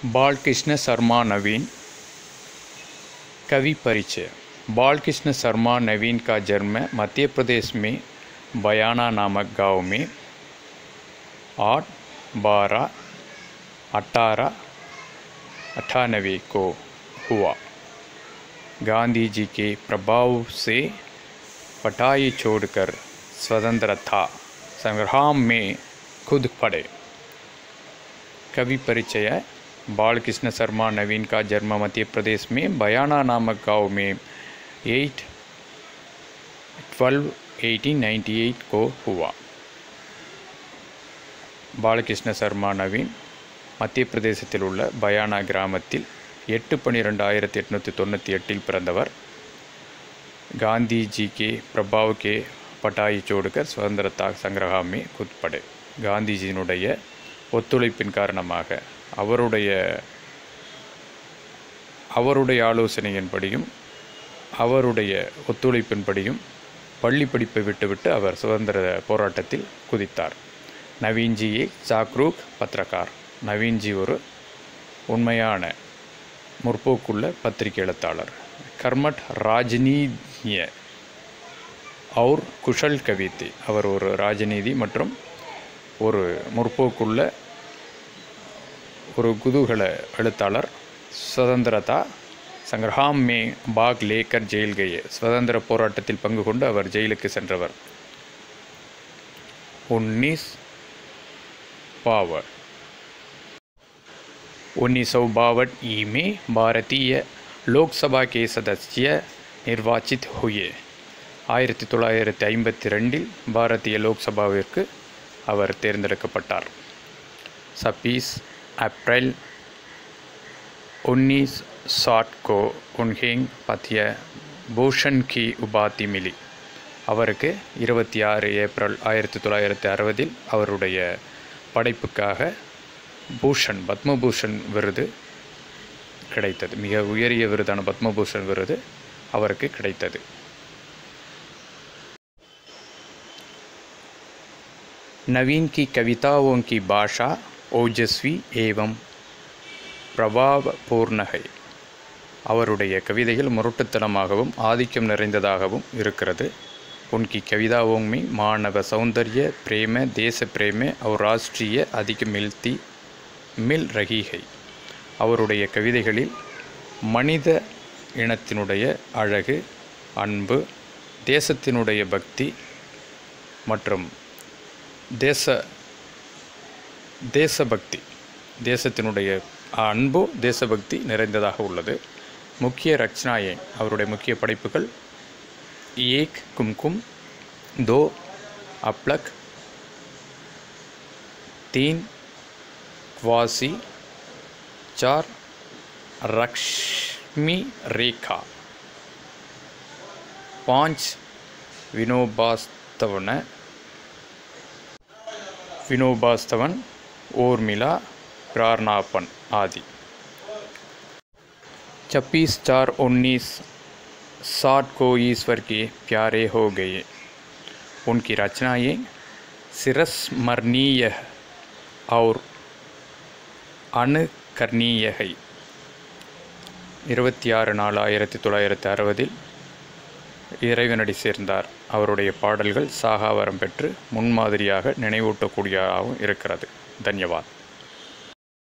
बालकृष्ण शर्मा नवीन कवि परिचय बालकृष्ण शर्मा नवीन का जन्म मध्य प्रदेश में बयाना नामक गांव में आठ बारह अठारह अट्ठानवे को हुआ गांधी जी के प्रभाव से पटाई छोड़कर स्वतंत्रता संग्राम में खुद पड़े कवि परिचय बालकृष्ण शर्मा नवीन का जन्म मध्य प्रदेश में बयाना नामक गांव में eight twelve eighteen ninety eight को हुआ பாலகிருஷ்ண சர்மா நவீன் மத்திய பிரதேசத்தில் உள்ள பயானா கிராமத்தில் எட்டு பன்னிரெண்டு ஆயிரத்தி எட்நூற்றி தொண்ணூற்றி எட்டில் பிறந்தவர் காந்திஜி கே பிரபாவ் கே பட்டாயி சோடுகர் சுதந்திரத்தா சங்கிரகாமி குத்படே காந்திஜியினுடைய ஒத்துழைப்பின் காரணமாக அவருடைய அவருடைய ஆலோசனையின்படியும் அவருடைய ஒத்துழைப்பின்படியும் பள்ளி படிப்பை விட்டுவிட்டு அவர் சுதந்திர போராட்டத்தில் குதித்தார் நவீன்ஜியே சாக்ரூக் பத்திரக்கார் நவீன்ஜி ஒரு உண்மையான முற்போக்குள்ள பத்திரிகை எழுத்தாளர் கர்மட் ராஜ்னீய அவுர் குஷல் கவிதை அவர் ஒரு ராஜநீதி மற்றும் ஒரு முற்போக்குள்ள ஒரு குதூகல எழுத்தாளர் சுதந்திரதா சங்கிரஹாம் மே பாக் லேக்கர் ஜெயில் கயே சுதந்திர போராட்டத்தில் பங்கு கொண்டு அவர் ஜெயிலுக்கு சென்றவர் உன்னீஸ் बावट उन्नीस सौ बावन ई में भारतीय लोकसभा के सदस्य निर्वाचित हुए ஆயிரத்தி தொள்ளாயிரத்தி ஐம்பத்தி ரெண்டில் பாரதிய லோக்சபாவிற்கு அவர் தேர்ந்தெடுக்கப்பட்டார் छब्बीस अप्रैल उन्नीस साठ को उन्हें पद्य भूषण की उपाधि मिली அவருக்கு இருபத்தி ஆறு ஏப்ரல் ஆயிரத்தி தொள்ளாயிரத்தி அறுபதில் அவருடைய படைப்புக்காக பூஷன் பத்மபூஷன் விருது கிடைத்தது மிக உயரிய விருதான பத்மபூஷன் விருது அவருக்கு கிடைத்தது नवीन की कविताओं की भाषा ओजस्वी एवं பிரபாவபூர்ண है அவருடைய கவிதைகள் முரட்டுத்தனமாகவும் ஆதிக்கம் நிறைந்ததாகவும் இருக்கிறது उनकी कविताओं में मानव सौंदर्य प्रेम देश प्रेम और राष्ट्रीय अधिक मिलती मिल रही है அவருடைய கவிதைகளில் மனித இனத்தினுடைய அழகு அன்பு தேசத்தினுடைய பக்தி மற்றும் தேச தேசபக்தி தேசத்தினுடைய அன்பு தேசபக்தி நிறைந்ததாக உள்ளது முக்கிய ரச்சனாயன் அவருடைய முக்கிய படைப்புகள் एक कुमकुम दो अपलक तीन क्वासी चार रक्ष्मी रेखा पाँच विनोबास्तवन विनोबास्तवन ओर्मिला प्रारणापन आदि छब्बीस चार उन्नीस साठ को ईश्वर के प्यारे हो गए उनकी रचनाएं सिरस्मरणीय और அணுகர்ணீய है இருபத்தி ஆறு நாலு ஆயிரத்தி தொள்ளாயிரத்தி அறுபதில் இறைவனடி சேர்ந்தார் அவருடைய பாடல்கள் சாகாவரம் பெற்று முன்மாதிரியாக நினைவூட்டக்கூடியதாகவும் இருக்கிறது தன்யவாத்